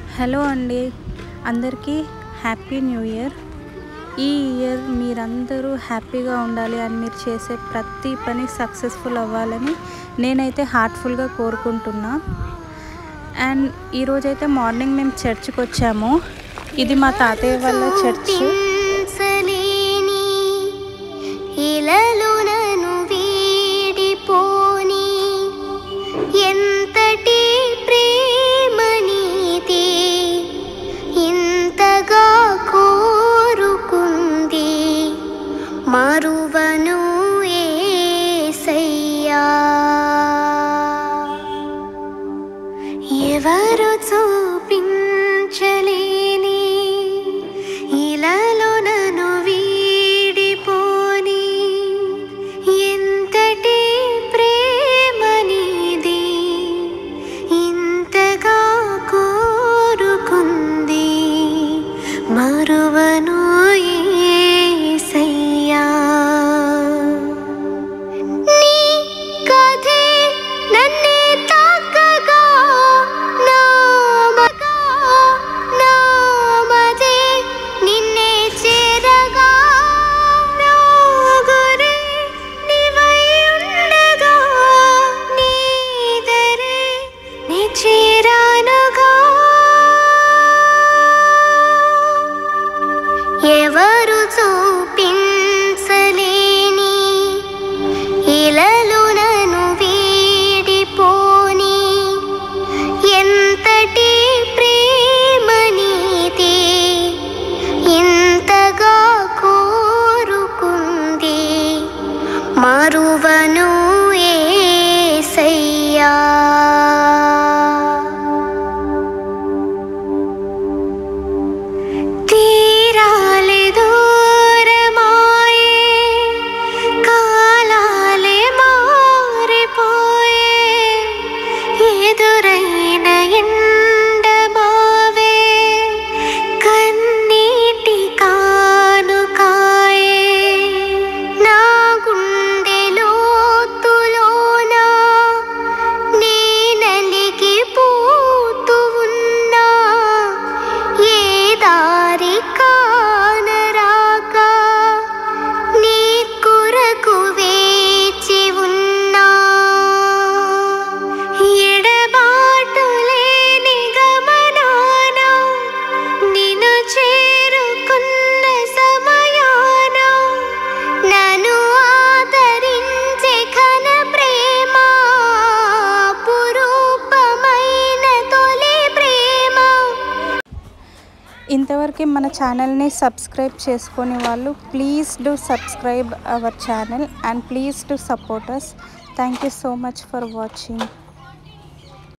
hello అండి అందరికీ happy new year ఈ ఇయర్ మీరందరూ హ్యాపీగా ఉండాలి అని మీరు చేసే ప్రతి పని సక్సెస్ఫుల్ అవ్వాలని నేనైతే హార్ట్ఫుల్గా కోరుకుంటున్నా అండ్ ఈరోజైతే మార్నింగ్ మేము చర్చ్కి వచ్చాము ఇది మా తాతయ్య వాళ్ళ చర్చ్ చూపించలేని ఇలలో నన్ను వీడిపోని ఎంతటి ప్రేమ నీది ఇంతగా కోరుకుంది మరువను ఏసయ్యా ఎవరు చూపించలేని ఇలాలో నన్ను వీడిపోని ఎంతటి ప్రేమ నీది ఇంతగా కోరుకుంది మరువను ఏసయ్యా నీ కథే నన్నే తాకగా నా మగా నా మదే నిన్నే చేరగా నా గురి నీవై ఉండగా నీ దరే నీ చేరానుగా ఎవరు చూపించలేని ఇలలో నన్ను వీడిపోని ఎంతటి ప్రేమ నీది ఇంతగా కోరుకుంది మరువను ఏసయ్యా తీరాలే దూరమాయే కాలాలే మారిపోయే ఎదురైన ఎండమావే కన్నీటి కానుకాయే నా గుండె లోతులోన నీ నలిగి పోతూ ఉన్నా ఏ దారి కానరాక నీ కొరకు వేచి ఉన్నా ఎడబాటు లేని గమనాన నిన్ను చేరుకున్న సమయాన నన్ను ఆదరించే ఘన ప్రేమ పురూపమైన తొలి ప్రేమ ఇంతవరకు మన ఛానల్ని సబ్స్క్రైబ్ చేసుకొని వాళ్ళు please do subscribe our channel and please to support us thank you so much for watching